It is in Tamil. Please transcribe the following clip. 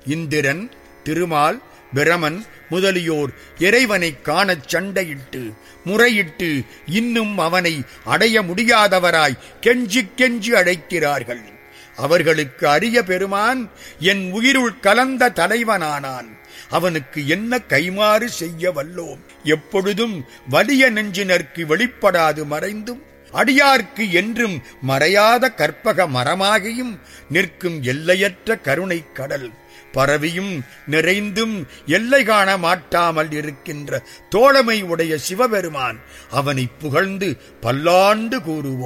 இந்திரன் திருமால் பிரமன் முதலியோர் இறைவனைக் காணச் சண்டையிட்டு முறையிட்டு இன்னும் அவனை அடைய முடியாதவராய் கெஞ்சி கெஞ்சி அழைக்கிறார்கள் அவர்களுக்கு அரிய பெருமான் என் உயிருள் கலந்த தலைவனானான் அவனுக்கு என்ன கைமாறு செய்ய வல்லோம் எப்பொழுதும் வலிய நெஞ்சினர்க்கு வெளிப்படாது மறைந்தும் அடியார்க்கு என்றும் மறையாத கற்பக மரமாகியும் நிற்கும் எல்லையற்ற கருணை கடல் பரவியும் நிறைந்தும் எல்லை காண மாட்டாமல் இருக்கின்ற தோழமை உடைய சிவபெருமான் அவனை புகழ்ந்து பல்லாண்டு கூறுவோம்